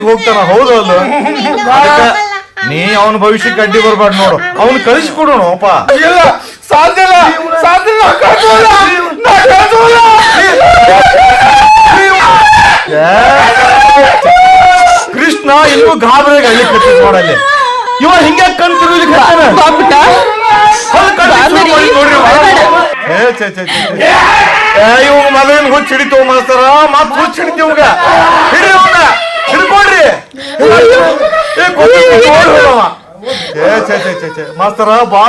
ಹೋಗ್ತಾನ ಹೌದಲ್ಲ ಅದಕ್ಕ ನೀ ಅವನ ಭವಿಷ್ಯಕ್ಕೆ ಅಡ್ಡಿ ಬರ್ಬಾರ್ದು ನೋಡು ಅವನ್ ಕಳಿಸಿ ಕೊಡೋಣ ಅಪ್ಪ ಇಲ್ಲ ಸಾಧ್ಯ ಇಲ್ಲ ಸಾಧ್ಯ ಇಲ್ಲ ಕಳ್ಸೋಲ್ಲ. ನಾ ಕಳ್ಸೋಲ್ಲ. ಕೃಷ್ಣ ಇನ್ನೂ ಗಾಬರಿಗೆ ಹಳ್ಳಿ ಕಟ್ಟಿ ನೋಡಲ್ಲಿ ಇವ ಹಿಂಗೆ ಕಣ್ ತಿರುಗ್ಲಿಕ್ಕೆ ಹತ್ತಾನ. ಬಾಬುಟ ಹಲ್ಲ್ ಕಟ್ಟಿ ಶುರು ಮಾಡಿ ನೋಡ್ರಿ ಅವ. ಏ ಛೆ, ಛೆ, ಛೆ, ಛೆ. ಏ ಇವಾಗ ಮೊದಲೇನ್ ಹುಚ್ಚ ಹಿಡಿತವ ಮಾಸ್ತರ ಮತ್ ಹುಚ್ಚ ಹಿಡಿತಿ ಇವಾಗ ಹಿಡಿ ಅವನ ಹಿಡ್ಕೊಡ್ರಿ ಏ ಕೊಟ್ಟು ನೋಡ್ರಿ ಅವ. ಏ ಛೆ ಛೆ ಛೆ ಛೆ ಮಾಸ್ತರ ಬಾ